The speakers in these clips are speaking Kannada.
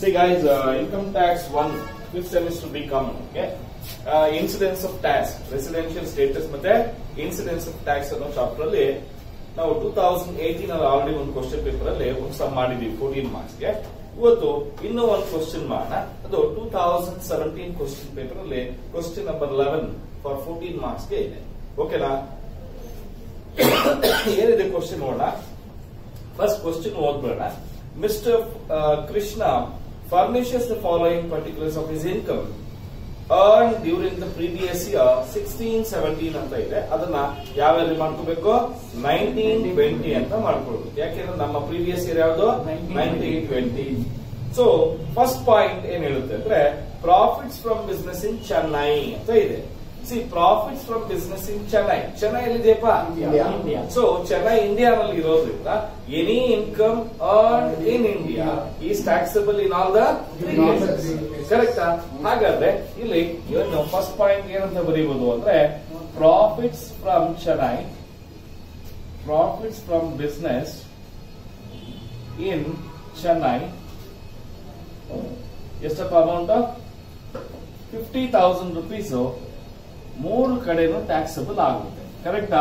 See guys, uh, income tax one, fifth semester be common, okay? Uh, incidence of tax, residential status ಮತ್ತೆ ಇನ್ಸಿಡೆನ್ಸ್ ಆಫ್ ಟ್ಯಾಕ್ಸ್ ಅನ್ನೋ ಚಾಪ್ಟರ್ ಅಲ್ಲಿ ನಾವು ಟೂ ತೌಸಂಡ್ ಏಟೀನ್ ಅಲ್ಲಿ ಆಲ್ರೆಡಿ ಒಂದು ಕ್ವಶನ್ ಪೇಪರ್ ಅಲ್ಲಿ ಒಂದು ಸಮ್ ಮಾಡಿದೀವಿ ಫೋರ್ಟೀನ್ ಮಾರ್ಕ್ಸ್ ಗೆ ಇವತ್ತು ಇನ್ನೂ ಒಂದು ಕ್ವಶನ್ ಮಾಡೋಣ ಅದು two thousand seventeen question paper ಅಲ್ಲಿ question number eleven for fourteen marks ಗೆ ಇದೆ ಓಕೆನಾ ಏನಿದೆ ಕ್ವಶನ್ ನೋಡೋಣ ಫಸ್ಟ್ ಕ್ವಶನ್ ಓದ್ಬೇಡ mister Krishna furnishes the following particulars of his income earn during the previous year sixteen seventeen ಅಂತ ಇದೆ ಅದನ್ನ ಯಾವ್ಯಾವ ಮಾಡ್ಕೋಬೇಕು ನೈನ್ಟೀನ್ ಟ್ವೆಂಟಿ ಅಂತ ಮಾಡ್ಕೊಳ್ಬೇಕು ಯಾಕೆಂದ್ರೆ ನಮ್ಮ ಪ್ರೀವಿಯಸ್ ಇಯರ್ ಯಾವುದು nineteen twenty so first point ಏನ್ ಹೇಳುತ್ತೆ ಅಂದ್ರೆ profits from business in Chennai ಅಂತ ಇದೆ see profits from business in Chennai Chennai ಎಲ್ಲಿದೆಯಪ್ಪ India. ಸೊ ಚೆನ್ನೈ ಇಂಡಿಯಾನಲ್ಲಿ ಇರೋದ್ರಿಂದ any income earn in India is taxable in all the In all the three cases. ಕರೆಕ್ಟಾ ಹಾಗಾದ್ರೆ ಇಲ್ಲಿ ಏನು ಫಸ್ಟ್ ಪಾಯಿಂಟ್ ಏನಂತ ಬರೀಬಹುದು ಅಂದ್ರೆ profits from Chennai profits from business in Chennai ಎಷ್ಟಪ್ಪ ಅಮೌಂಟ್ ಫಿಫ್ಟಿ ತೌಸಂಡ್ ರುಪೀಸ್ ಮೂರು ಕಡೆನೂ ಟ್ಯಾಕ್ಸಬಲ್ ಆಗುತ್ತೆ ಕರೆಕ್ಟಾ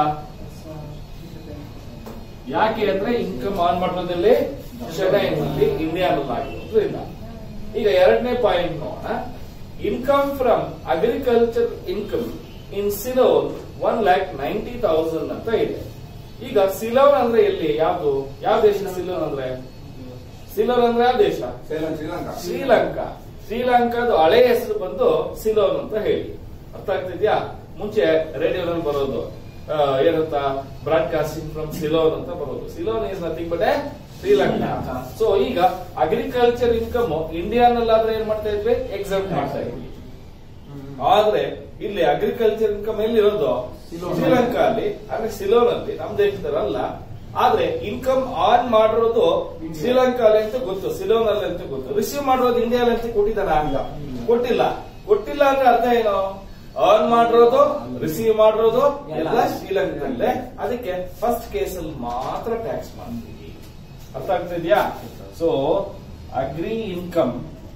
ಯಾಕೆ ಅಂದ್ರೆ ಇನ್ಕಮ್ ಆನ್ ಮಾಡೋದ್ರಲ್ಲಿ ಚೆನ್ನೈನಲ್ಲಿ ಇಂಡಿಯಾನಲ್ಲಿ ಆಗಿರೋದ್ರಿಂದ ಈಗ ಎರಡನೇ ಪಾಯಿಂಟ್ ನೋಡೋಣ income from agriculture income in Ceylon one lakh ninety thousand ಅಂತ ಇದೆ ಈಗ ಸಿಲೋನ್ ಅಂದ್ರೆ ಎಲ್ಲಿ ಯಾವ್ದು ಯಾವ ದೇಶ ಸಿಲೋನ್ ಅಂದ್ರೆ ಸಿಲೋನ್ ಅಂದ್ರೆ ಯಾವ ದೇಶ ಶ್ರೀಲಂಕಾ ಶ್ರೀಲಂಕಾ ಶ್ರೀಲಂಕಾದ ಹಳೆ ಹೆಸರು ಬಂದು ಸಿಲೋನ್ ಅಂತ ಹೇಳಿ ಅರ್ಥ ಆಗ್ತಿದ್ಯಾ ಮುಂಚೆ ರೇಡಿಯೋದಲ್ಲಿ ಬರೋದು ಆ, ಏನಂತ ಬ್ರಾಡ್ಕಾಸ್ಟಿಂಗ್ ಫ್ರಮ್ ಸಿಲೋನ್ ಅಂತ ಬರೋದು Ceylon is nothing but Sri Lanka so ಈಗ ಅಗ್ರಿಕಲ್ಚರ್ ಇನ್ಕಮ್ ಇಂಡಿಯಾನಲ್ಲಾದ್ರೆ ಏನ್ ಮಾಡ್ತಾ ಇದ್ವಿ ಎಕ್ಸಾಮ್ ಮಾಡ್ತಾ ಇದ್ವಿ ಆದ್ರೆ ಇಲ್ಲಿ ಅಗ್ರಿಕಲ್ಚರ್ ಇನ್ಕಮ್ ಎಲ್ಲಿರೋದು ಸಿಲೋನ್. ಶ್ರೀಲಂಕಾ ಅಲ್ಲಿ ಅಂದ್ರೆ ಸಿಲೋನ್ ಅಲ್ಲಿ ನಮ್ ದೇಶದಲ್ಲ ಆದ್ರೆ ಇನ್ಕಮ್ ಆನ್ ಮಾಡಿರೋದು India. ಶ್ರೀಲಂಕಾ ಅಲ್ಲಿ ಅಂತ ಗೊತ್ತು ಸಿಲೋನ್ ಅಲ್ಲಿ ಅಂತ ಗೊತ್ತು ರಿಸೀವ್ ಮಾಡಿರೋದು ಇಂಡಿಯಾ ಅಂತ ಕೊಟ್ಟಿದ್ದಾನ ಇಲ್ಲ. ಕೊಟ್ಟಿಲ್ಲ ಕೊಟ್ಟಿಲ್ಲ ಅಂದ್ರೆ ಅರ್ಥ ಏನು ಅರ್ನ್ ಮಾಡಿರೋದು ರಿಸೀವ್ ಮಾಡಿರೋದು ಎಲ್ಲ ಶ್ರೀಲಂಕಲ್ಲೇ ಅದಕ್ಕೆ ಫಸ್ಟ್ ಕೇಸ್ ಅಲ್ಲಿ ಮಾತ್ರ ಟ್ಯಾಕ್ಸ್ ಮಾಡ್ತೀವಿ ಅರ್ಥ ಆಗ್ತಿದ್ಯಾ so agri income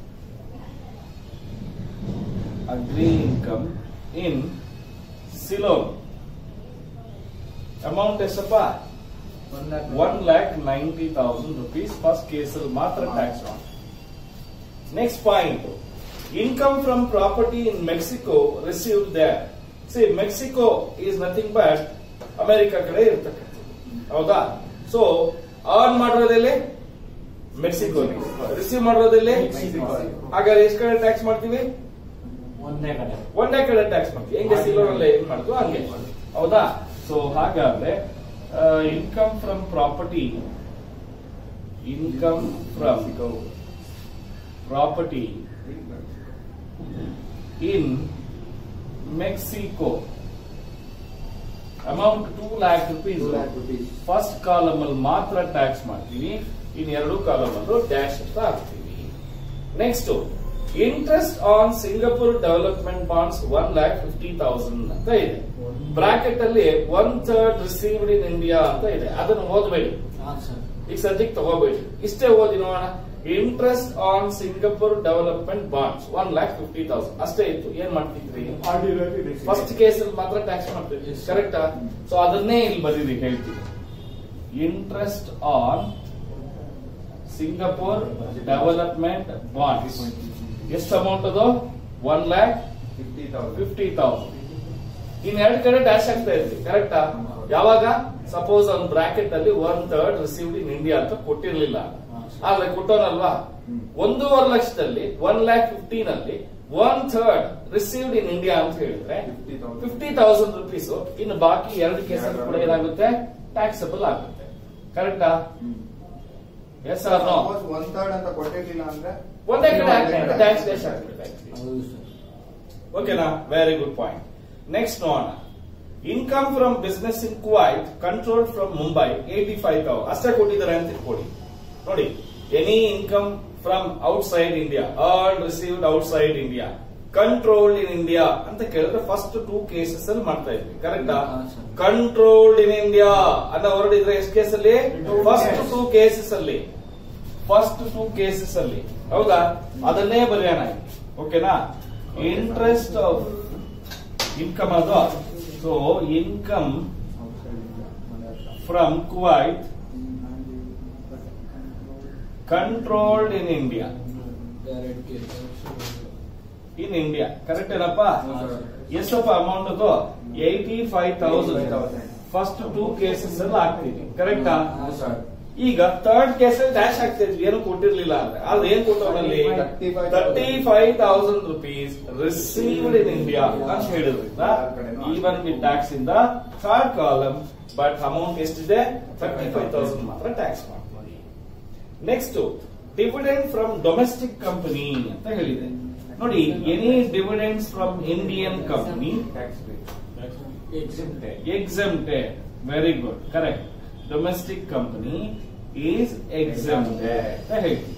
agri income in Ceylon amount ಎಷ್ಟಪ್ಪ one lakh ninety thousand rupees first ಕೇಸಲ್ಲಿ ಮಾತ್ರ tax next point income from property in Mexico received there see Mexico is nothing but America ಕಡೆ ಇರ್ತಕ್ಕಂಥದ್ದು ಹೌದಾ ಸೊ ಅರ್ನ್ ಮಾಡಿರೋದೆಲ್ಲಿ ಮೆಕ್ಸಿಕೋ ರಿಸೀವ್ ಮಾಡಿರೋದೆಲ್ಲಿ ಮೆಕ್ಸಿಕೋ. ಹಾಗಾದ್ರೆ ಎಷ್ಟು ಕಡೆ ಟ್ಯಾಕ್ಸ್ ಮಾಡ್ತೀವಿ ಒಂದೇ ಕಡೆ ಒಂದೇ ಕಡೆ ಟ್ಯಾಕ್ಸ್ ಮಾಡ್ತೀವಿ ಹೆಂಗೆ ಸಿಲೋನಲ್ಲಿ ಏನ್ ಮಾಡ್ತೀವಿ ಹಂಗೆ ಹೌದಾ ಸೊ ಹಾಗಾದ್ರೆ income from property income from property in Mexico amount two lakh rupees Two lakh rupees. First column ಅಲ್ಲಿ ಮಾತ್ರ ಟ್ಯಾಕ್ಸ್ ಮಾಡ್ತೀವಿ ಇನ್ ಎರಡು ಕಾಲಮ್ ಅಲ್ಲೂ ಡ್ಯಾಶ್ ಅಂತ ಹಾಕ್ತೀವಿ next interest on Singapore development bonds one lakh fifty thousand ಅಂತ ಇದೆ ಬ್ರಾಕೆಟ್ ಅಲ್ಲಿ one third received in India ಅಂತ ಇದೆ ಅದನ್ನು ಓದಬೇಡಿ ಹಾ ಸರ್ ಈಗ ಸದ್ಯಕ್ಕೆ ತಗೋಬೇಡಿ ಇಷ್ಟೇ ಓದಿ ನೋಡೋಣ interest on Singapore development bonds one lakh fifty thousand ಅಷ್ಟೇ ಇತ್ತು ಏನ್ ಮಾಡ್ತಿದ್ರಿ ಫಸ್ಟ್ ಕೇಸ್ ಅಲ್ಲಿ ಮಾತ್ರ ಟ್ಯಾಕ್ಸ್ ಮಾಡ್ತೀವಿ Yes, sir. ಕರೆಕ್ಟಾ ಸೊ ಅದನ್ನೇ ಇಲ್ಲಿ ಬರೀರಿ ಹೇಳ್ತೀವಿ interest on Singapore development bonds ಎಷ್ಟು ಅಮೌಂಟ್ ಅದು one lakh fifty thousand in ಎರಡು ಕಡೆ ಡ್ಯಾಶ್ ಆಗ್ತಾ ಇರ್ತೀವಿ ಕರೆಕ್ಟಾ ಯಾವಾಗ ಸಪೋಸ್ ಒಂದು ಬ್ರಾಕೆಟ್ ಅಲ್ಲಿ one third received in India ಅಂತ ಕೊಟ್ಟಿರ್ಲಿಲ್ಲ ಆದ್ರೆ ಕೊಟ್ಟೋನಲ್ವಾ ಹ್ಮ್. ಒಂದೂವರೆ ಲಕ್ಷದಲ್ಲಿ ಒನ್ ಲ್ಯಾಕ್ ಫಿಫ್ಟೀನ್ ಅಲ್ಲಿ one third received in India ಅಂತ ಹೇಳಿದ್ರೆ 50,000. ಫಿಫ್ಟಿ ತೌಸಂಡ್ ರುಪೀಸ್ ಇನ್ನು ಬಾಕಿ ಎರಡು ಕೇಸ್ ಕೂಡ ಏನಾಗುತ್ತೆ ಟ್ಯಾಕ್ಸಬಲ್ ಆಗುತ್ತೆ ಕರೆಕ್ಟಾ yes or no one third ಅಂತ ಕೊಟ್ಟಿರ್ಲಿಲ್ಲ ಅಂದ್ರೆ ಒಂದೇ ಕಡೆ ಒಂದೇ ಕಡೆ. ಟ್ಯಾಕ್ಸ್ ಡ್ಯಾಶ್ ಆಗುತ್ತೆ ಹೌದು ಸರ್ ಓಕೆನಾ ವೆರಿ ಗುಡ್ ಪಾಯಿಂಟ್ ನೆಕ್ಸ್ಟ್ ನೋಡೋಣ income from business in Kuwait control from Mumbai eighty five thousand ಅಷ್ಟೇ ಕೊಟ್ಟಿದ್ದಾರೆ ಅಂತ ಇಟ್ಕೊಡಿ ನೋಡಿ any income from outside India earn received outside India controlled in India ಅಂತ ಕೇಳಿದ್ರೆ ಫಸ್ಟ್ ಟೂ ಕೇಸಸ್ ಅಲ್ಲಿ ಮಾಡ್ತಾ ಇದ್ವಿ ಕರೆಕ್ಟಾ ಹಾ, sir. ಕಂಟ್ರೋಲ್ಡ್ ಇನ್ ಇಂಡಿಯಾ ಅಂತ ಹೊರಡಿದ್ರೆ ಎಷ್ಟು ಕೇಸ್ ಅಲ್ಲಿ Two first cases. Two cases ಅಲ್ಲಿ ಫಸ್ಟ್ ಟೂ ಕೇಸಸ್ ಅಲ್ಲಿ ಹೌದಾ ಅದನ್ನೇ ಬರೆಯೋಣ ಓಕೆನಾ ಇಂಟ್ರೆಸ್ಟ್ ಆಫ್ ಇನ್ಕಮ್ ಅದು so income from Kuwait controlled in India in India correct ಏನಪ್ಪ ಎಷ್ಟಪ್ಪ ಅಮೌಂಟ್ ಅದು eighty five thousand first two cases ಅಲ್ಲಿ ಹಾಕ್ತೀವಿ ಕರೆಕ್ಟಾ ಈಗ ಥರ್ಡ್ ಕೇಸ್ ಅಲ್ಲಿ ಡ್ಯಾಶ್ ಆಗ್ತಿದ್ವಿ ಏನು ಕೊಟ್ಟಿರ್ಲಿಲ್ಲ ಅಂದ್ರೆ ಆದ್ರೆ ಏನ್ ಕೊಟ್ಟವರಲ್ಲಿ 35,000 thirty five thousand rupees received in India ಅಂತ ಹೇಳಿದ್ರಿಂದ ಈವನ್ ವಿತ್ ಟ್ಯಾಕ್ಸ್ ಇಂದ ಥರ್ಡ್ ಕಾಲಮ್ ಬಟ್ ಅಮೌಂಟ್ ಎಷ್ಟಿದೆ ತರ್ಟಿ ಫೈವ್ ತೌಸಂಡ್ ಮಾತ್ರ ಟ್ಯಾಕ್ಸ್ ಮಾಡ್ತೀವಿ next dividend from domestic company ಅಂತ ಹೇಳಿದೆ ನೋಡಿ any dividends from Indian company exempted very good correct domestic company is exempted ಅಂತ ಹೇಳ್ತೀವಿ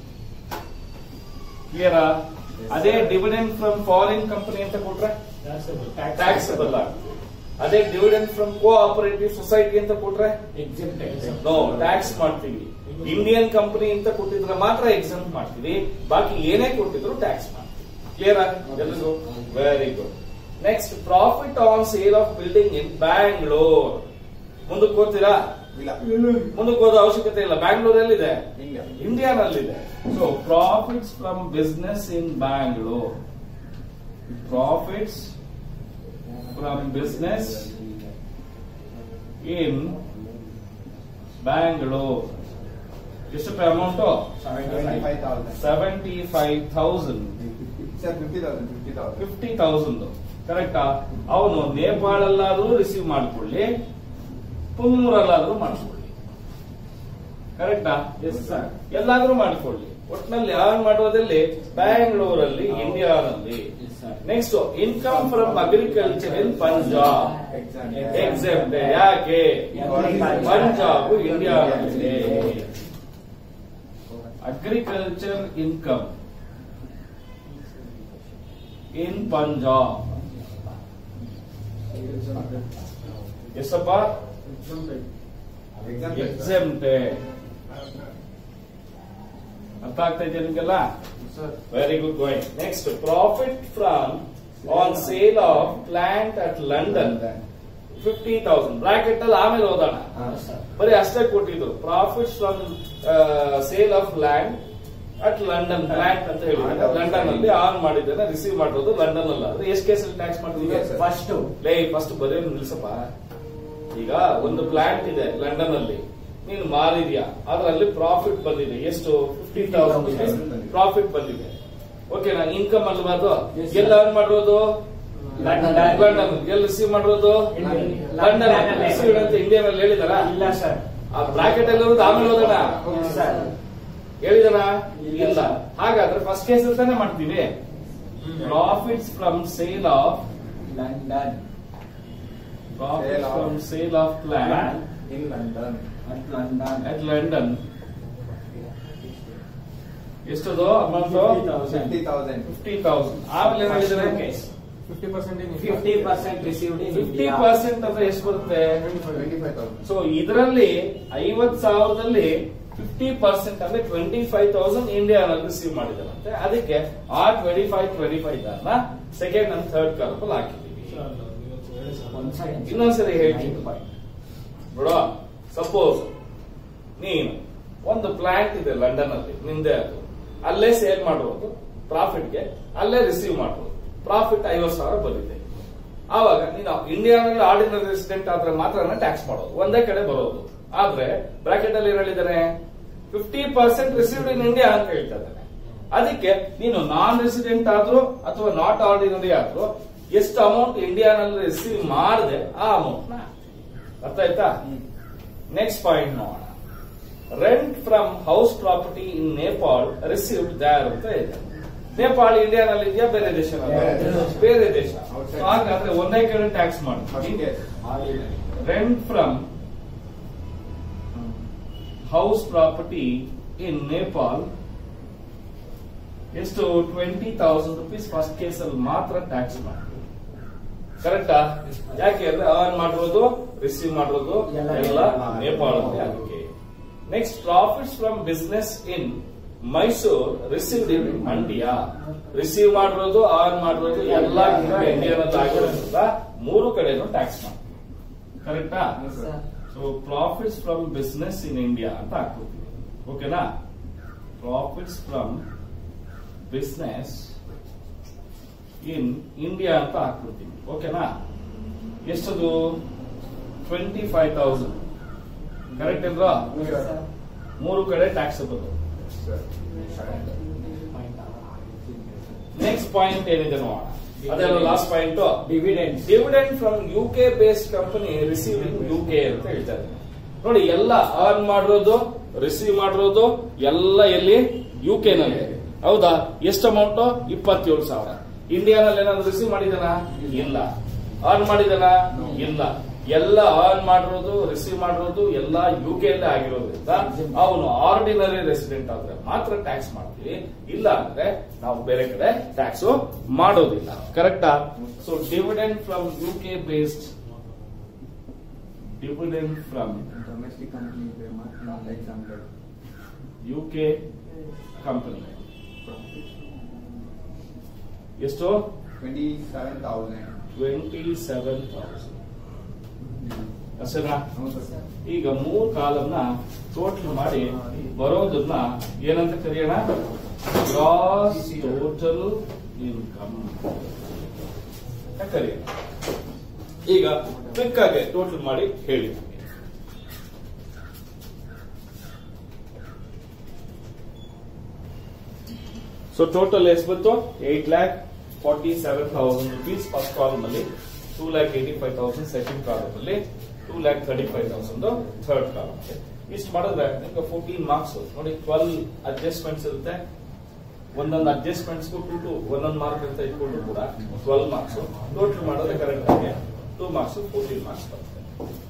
ಕ್ಲಿಯರ್ ಅದೇ ಡಿವಿಡೆಂಡ್ ಫ್ರಮ್ ಫಾರಿನ್ ಕಂಪನಿ ಅಂತ ಕೊಟ್ರೆ ಟ್ಯಾಕ್ಸಬಲ್ ಆಗ್ತದೆ ಅದೇ ಡಿವಿಡೆಂಡ್ ಫ್ರಮ್ ಕೋಆಪರೇಟಿವ್ ಸೊಸೈಟಿ ಅಂತ ಕೊಟ್ರೆ ನೋ ಟ್ಯಾಕ್ಸ್ ಮಾಡ್ತೀವಿ ಇಂಡಿಯನ್ ಕಂಪನಿ ಅಂತ ಕೊಟ್ಟಿದ್ರೆ ಮಾತ್ರ ಎಕ್ಸಾಮ್ ಮಾಡ್ತೀವಿ ಬಾಕಿ ಏನೇ ಕೊಟ್ಟಿದ್ರು ಟ್ಯಾಕ್ಸ್ ಮಾಡ್ತೀವಿ ಕ್ಲಿಯರ್ ಎಲ್ಲರಿಗೂ very good next profit on sale of building in Bangalore ಮುಂದಕ್ಕೆ ಓದ್ತೀರಾ ಇಲ್ಲ ಮುಂದಕ್ಕೆ ಓದೋ ಅವಶ್ಯಕತೆ ಇಲ್ಲ ಬ್ಯಾಂಗ್ಳೂರಲ್ಲಿದೆ ಇಂಡಿಯಾ ಇಂಡಿಯಾನಲ್ಲಿದೆ so profits from business in Bangalore profits from business in Bangalore ಎಷ್ಟು amount seventy five thousand seventy five thousand sir fifty thousand fifty thousand fifty thousand ಕರೆಕ್ಟಾ ಅವನು ನೇಪಾಳಲ್ಲಾದ್ರೂ ರಿಸೀವ್ ಮಾಡ್ಕೊಳ್ಳಿ ಪುನ್ನೂರಲ್ಲಾದ್ರೂ ಮಾಡ್ಕೊಳ್ಳಿ ಕರೆಕ್ಟಾ ಎಸ್ ಸರ್ ಎಲ್ಲಾದ್ರೂ ಮಾಡ್ಕೊಳ್ಳಿ ಒಟ್ನಲ್ಲಿ ಯಾರು ಮಾಡೋದಲ್ಲಿ ಬ್ಯಾಂಗ್ಳೂರಲ್ಲಿ ಇಂಡಿಯಾನಲ್ಲಿ next income from agriculture in Punjab exempt ಯಾಕೆ ಪಂಜಾಬ್ ಇಂಡಿಯಾದಲ್ಲಿ ಅಗ್ರಿಕಲ್ಚರ್ ಇನ್ಕಮ್ ಇನ್ ಪಂಜಾಬ್ ಎಷ್ಟಪ್ಪ ಎಕ್ಸೆಂಪ್ಟೆಡ್ ಅರ್ಥ ಆಗ್ತಾ ಇದೆಯಾ ನಿಮ್ಗೆಲ್ಲ very good going next profit from on sale of plant at London fifty thousand bracket ಅಲ್ಲಿ ಆಮೇಲೆ ಓದೋಣ ಬರೀ ಅಷ್ಟೇ ಕೊಟ್ಟಿದ್ರು profits from sale of land at London plant ಅಂತ ಹೇಳಿ ಲಂಡನ್ ಅಲ್ಲಿ ಆನ್ ಮಾಡಿದ್ದೇನೆ ರಿಸೀವ್ ಮಾಡೋದು ಲಂಡನ್ ಅಲ್ಲ ಅಂದ್ರೆ ಎಷ್ಟು ಕೇಸಲ್ಲಿ ಟ್ಯಾಕ್ಸ್ ಮಾಡ್ತೀವಿ Yes, sir. ಫಸ್ಟ್ ಲೇ ಫಸ್ಟ್ ಬರೀ ನಿಲ್ಸಪ್ಪ ಈಗ ಒಂದು ಪ್ಲಾಂಟ್ ಇದೆ ಲಂಡನ್ ಅಲ್ಲಿ ನೀನು ಮಾರಿದ್ಯಾ ಅದರಲ್ಲಿ ಪ್ರಾಫಿಟ್ ಬಂದಿದೆ ಎಷ್ಟು ಫಿಫ್ಟಿ ತೌಸಂಡ್ ರುಪೀಸ್ ಪ್ರಾಫಿಟ್ ಬಂದಿದೆ ಓಕೆನಾ ಇನ್ಕಮ್ ಅಲ್ವಾ ಅದು Yes, sir. ಎಲ್ಲ earn ಮಾಡಿರೋದು ಲಂಡನ್. ಲಂಡನ್ ಎಲ್ಲಿ ರಿಸೀವ್ ಮಾಡಿರೋದು ಲಂಡನ್ ರಿಸೀವ್ ಅಂತ ಇಂಡಿಯಾನಲ್ಲಿ ಹೇಳಿದಾರ ಇಲ್ಲ ಸರ್ ಆ ಬ್ರಾಕೆಟ್ ಅಲ್ಲಿ ಇರೋದು ಆಮೇಲೆ ಓದೋಣ ಸರ್ ಹೇಳಿದಾರ ಇಲ್ಲ. ಇಲ್ಲ ಹಾಗಾದ್ರೆ ಫಸ್ಟ್ ಕೇಸ್ ತಾನೇ ಮಾಡ್ತೀವಿ profits from sale of London profit Sale of- from sale of plant in London at London at London ಎಷ್ಟದು amount fifty thousand fifty thousand ಆಮೇಲೆ ಏನಾಗಿದ್ದಾರೆ fifty percent fifty percent received in fifty percent ಅಂದ್ರೆ ಎಷ್ಟು ಬರುತ್ತೆ ಟ್ವೆಂಟಿ ಫೈವ್ ತೌಸಂಡ್ ಸೊ ಇದರಲ್ಲಿ ಐವತ್ ಸಾವಿರದಲ್ಲಿ ಫಿಫ್ಟಿ ಪರ್ಸೆಂಟ್ ಅಂದ್ರೆ ಟ್ವೆಂಟಿ ಫೈವ್ ತೌಸಂಡ್ ಇಂಡಿಯಾನಲ್ಲಿ ರಿಸೀವ್ ಮಾಡಿದಾರಂತೆ ಅದಕ್ಕೆ ಆ ಟ್ವೆಂಟಿ ಫೈವ್ ಟ್ವೆಂಟಿ ಫೈವ್ ನ ಸೆಕೆಂಡ್ ಅಂಡ್ ಥರ್ಡ್ ಕಾಲದಲ್ಲಿ ಹಾಕಿದ್ದೀವಿ ಒಂದ್ ಸೆಕೆಂಡ್ ಇನ್ನೊಂದ್ಸರಿ ಹೇಳ್ತೀನಿ ನೋಡ ಸಪೋಸ್ ನೀನು ಒಂದು ಪ್ಲಾಂಟ್ ಇದೆ ಲಂಡನ್ ಅಲ್ಲಿ ನಿಂದೆ ಅದು ಅಲ್ಲೇ ಸೇಲ್ ಮಾಡಿರೋದು ಪ್ರಾಫಿಟ್ಗೆ ಅಲ್ಲೇ ರಿಸೀವ್ ಮಾಡಿರೋದು ಪ್ರಾಫಿಟ್ ಐವತ್ತು ಸಾವಿರ ಬಂದಿದೆ ಆವಾಗ ನೀನು ಇಂಡಿಯಾನಲ್ಲಿ ಆರ್ಡಿನರಿ ರೆಸಿಡೆಂಟ್ ಆದ್ರೆ ಮಾತ್ರ ಟ್ಯಾಕ್ಸ್ ಮಾಡೋದು ಒಂದೇ ಕಡೆ ಬರೋದು ಆದ್ರೆ ಬ್ರಾಕೆಟ್ ಅಲ್ಲಿ ಏನ್ ಹೇಳಿದಾನೆ fifty percent received in India ಅಂತ ಹೇಳ್ತಾ ಇದ್ದಾನೆ ಅದಕ್ಕೆ ನೀನು ನಾನ್ ರೆಸಿಡೆಂಟ್ ಆದ್ರೂ ಅಥವಾ ನಾಟ್ ಆರ್ಡಿನರಿ ಆದ್ರೂ ಎಷ್ಟು ಅಮೌಂಟ್ ಇಂಡಿಯಾನಲ್ಲಿ ರಿಸೀವ್ ಮಾಡಿದೆ ಆ ಅಮೌಂಟ್ ನ ಅರ್ಥ ಆಯ್ತಾ ನೆಕ್ಸ್ಟ್ ಪಾಯಿಂಟ್ ನೋಡೋಣ rent from house property in Nepal received there ಅಂತ ಇದೆ ನೇಪಾಳ ಇಂಡಿಯಾನಲ್ಲಿ ಇದೆಯಾ ಬೇರೆ ದೇಶ ಬೇರೆ ದೇಶ. ಬೇರೆ ದೇಶ Outside. So ಹಾಗಾದ್ರೆ ಒಂದೇ ಕಡೆ ಟ್ಯಾಕ್ಸ್ ಫಸ್ಟ್ ಮಾಡ್ತೀವಿ case rent from house property in Nepal ಎಷ್ಟು twenty thousand rupees first case ಅಲ್ಲಿ ಮಾತ್ರ ಟ್ಯಾಕ್ಸ್ ಮಾಡ್ತೀವಿ ಕರೆಕ್ಟಾ ಯಾಕೆ ಅಂದ್ರೆ ಅರ್ನ್ ಮಾಡಿರೋದು ರಿಸೀವ್ ಮಾಡಿರೋದು ಎಲ್ಲ ಎಲ್ಲ ನೇಪಾಳ. ನೇಪಾಳದಲ್ಲಿ ಅದಕ್ಕೆ next profits from business in Mysore received in Mandya receive ಮಾಡಿರೋದು ಆನ್ ಮಾಡಿರೋದು ಎಲ್ಲ ಇಂಡಿಯಾನಲ್ಲಿ ಆಗಿರೋದ್ರಿಂದ ಮೂರು ಕಡೆನೂ ಟ್ಯಾಕ್ಸ್ ಮಾಡಿ ಕರೆಕ್ಟಾ so profits from business in India ಅಂತ ಹಾಕ್ಬಿಡ್ತೀವಿ ಓಕೆನಾ profits from business in India ಅಂತ ಹಾಕ್ಬಿಡ್ತೀನಿ ಓಕೆನಾ ಎಷ್ಟದು ಟ್ವೆಂಟಿ ಫೈವ್ ತೌಸಂಡ್ ಕರೆಕ್ಟ್ ಅಲ್ವಾ ಮೂರು ಕಡೆ ಟ್ಯಾಕ್ಸಬಲ್ ನೆಕ್ಸ್ಟ್ ಪಾಯಿಂಟ್ ಏನಿದೆ ನೋಡೋಣ ಅದೆಲ್ಲ last point dividends dividend from U K based company receive in U K ಅಂತ ಹೇಳ್ತಾರೆ ನೋಡಿ ಎಲ್ಲ ಅರ್ನ್ ಮಾಡಿರೋದು ರಿಸೀವ್ ಮಾಡಿರೋದು ಎಲ್ಲ ಎಲ್ಲಿ ಯು ಕೆ ನಲ್ಲಿ ಹೌದಾ ಎಷ್ಟು ಅಮೌಂಟ್ ಇಪ್ಪತ್ತೇಳು ಸಾವಿರ ಇಂಡಿಯಾನಲ್ಲಿ ಏನಾದ್ರು ರಿಸೀವ್ ಮಾಡಿದಾನ ಇಲ್ಲ ಅರ್ನ್ ಮಾಡಿದಾನ ಇಲ್ಲ ಎಲ್ಲ ಅರ್ನ್ ಮಾಡಿರೋದು ರಿಸೀವ್ ಮಾಡಿರೋದು ಎಲ್ಲ ಯು ಕೆ ಅಲ್ಲೇ ಆಗಿರೋದ್ರಿಂದ ಅವನು ಆರ್ಡಿನರಿ ರೆಸಿಡೆಂಟ್ ಆದ್ರೆ ಮಾತ್ರ ಟ್ಯಾಕ್ಸ್ ಮಾಡ್ತೀವಿ ಇಲ್ಲ ಅಂದ್ರೆ ನಾವು ಬೇರೆ ಕಡೆ ಟ್ಯಾಕ್ಸ್ ಮಾಡೋದಿಲ್ಲ ಕರೆಕ್ಟಾ so dividend from U K based dividend from Domestic company, they must not exempted. U K company ಎಷ್ಟು Twenty-seven thousand. Twenty seven thousand ಅಷ್ಟೇನಾ ಹೌದು ಸರ್. ಈಗ ಮೂರ್ ಕಾಲಮ್ನ ಟೋಟಲ್ ಮಾಡಿ ಬರೋದನ್ನ ಏನಂತ ಕರೆಯೋಣ ಗ್ರಾಸ್ ಟೋಟಲ್ ಇನ್ಕಮ್ ಕರೆಯೋಣ ಈಗ ಕ್ವಿಕ್ ಆಗಿ ಟೋಟಲ್ ಮಾಡಿ ಹೇಳಿ ಸೊ ಟೋಟಲ್ ಎಷ್ಟು ಬಂತು eight lakh forty seven thousand rupees first column ಅಲ್ಲಿ two lakh eighty five thousand second column ಅಲ್ಲಿ two lakh thirty five thousand third column ಇಷ್ಟು ಮಾಡಿದ್ರೆ ನಿಮ್ಗೆ ಫೋರ್ಟೀನ್ ಮಾರ್ಕ್ಸ್ ನೋಡಿ ಟ್ವೆಲ್ ಅಡ್ಜಸ್ಟ್ಮೆಂಟ್ಸ್ ಇರುತ್ತೆ ಒಂದೊಂದು ಅಡ್ಜಸ್ಟ್ಮೆಂಟ್ಸ್ ಟು ಟು ಒಂದೊಂದು ಮಾರ್ಕ್ ಅಂತ ಇಟ್ಕೊಂಡು ಕೂಡ ಟ್ವೆಲ್ ಮಾರ್ಕ್ಸ್ ಟೋಟಲ್ ಮಾಡಿದ್ರೆ ಕರೆಕ್ಟ್ ಆಗಿ ಟೂ ಮಾರ್ಕ್ಸ್ ಫೋರ್ಟೀನ್ ಮಾರ್ಕ್ಸ್ ಬರುತ್ತೆ